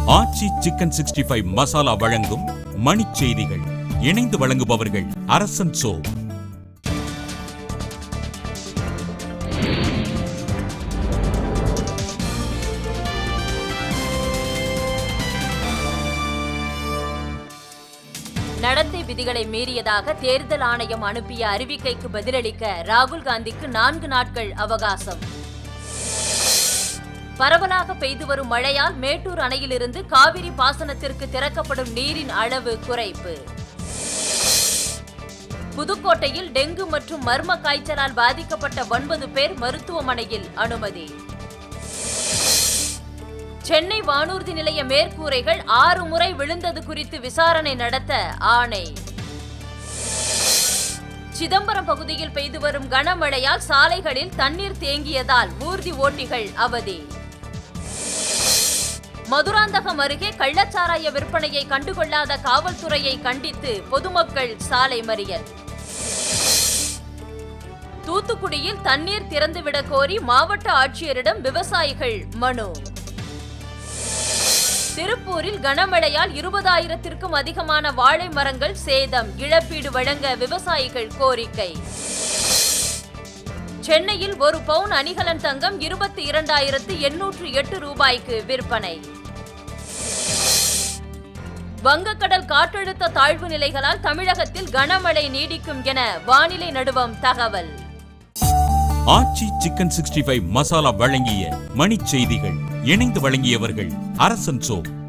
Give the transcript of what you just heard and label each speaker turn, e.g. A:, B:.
A: ஆச்சி chicken sixty five masala வழங்கும் மணிச் செய்திகள் இணைந்து வழங்குபவர்கள் அரசன் சோ
B: நடத்தை விதிகளை மீறியதாக தேர்தல் ஆணையம் அனுப்பிய அறிவிக்கைக்கு பதிலளிக்க ராகுல் காந்திக்கு நான்கு நாட்கள் அவகாசம் பரவலாக பெய்து வரும் மழையால் மேட்டூர் அணையிலிருந்து காவிரி பாசனத்திற்கு திறக்கப்படும் நீரின் அளவு குறைப்பு புதுக்கோட்டையில் டெங்கு மற்றும் மர்ம காய்ச்சலால் பாதிக்கப்பட்ட ஒன்பது பேர் மருத்துவமனையில் அனுமதி சென்னை வானூர்தி நிலைய மேற்கூரைகள் ஆறு முறை விழுந்தது குறித்து விசாரணை நடத்த ஆணை சிதம்பரம் பகுதியில் பெய்து வரும் கனமழையால் சாலைகளில் தண்ணீர் தேங்கியதால் ஊர்தி ஓட்டிகள் அவதி மதுராந்தகம் அருகே கள்ளச்சாராய விற்பனையை கண்டுகொள்ளாத காவல்துறையை கண்டித்து பொதுமக்கள் சாலை மறியல் தூத்துக்குடியில் தண்ணீர் திறந்துவிடக் கோரி மாவட்ட ஆட்சியரிடம் விவசாயிகள் மனு திருப்பூரில் கனமழையால் இருபதாயிரத்திற்கும் அதிகமான வாழை மரங்கள் சேதம் இழப்பீடு வழங்க விவசாயிகள் கோரிக்கை சென்னையில் ஒரு பவுன் அணிகலன் தங்கம் இருபத்தி இரண்டாயிரத்து எண்ணூற்று எட்டு ரூபாய்க்கு விற்பனை வங்கக்கடல் காற்றழுத்த தாழ்வு நிலைகளால் தமிழகத்தில் கனமழை நீடிக்கும் என வானிலை நடுவம் தகவல்
A: Aachi chicken sixty five masala வழங்கிய மணிச் செய்திகள் இணைந்து வழங்கியவர்கள் அரசன் சோ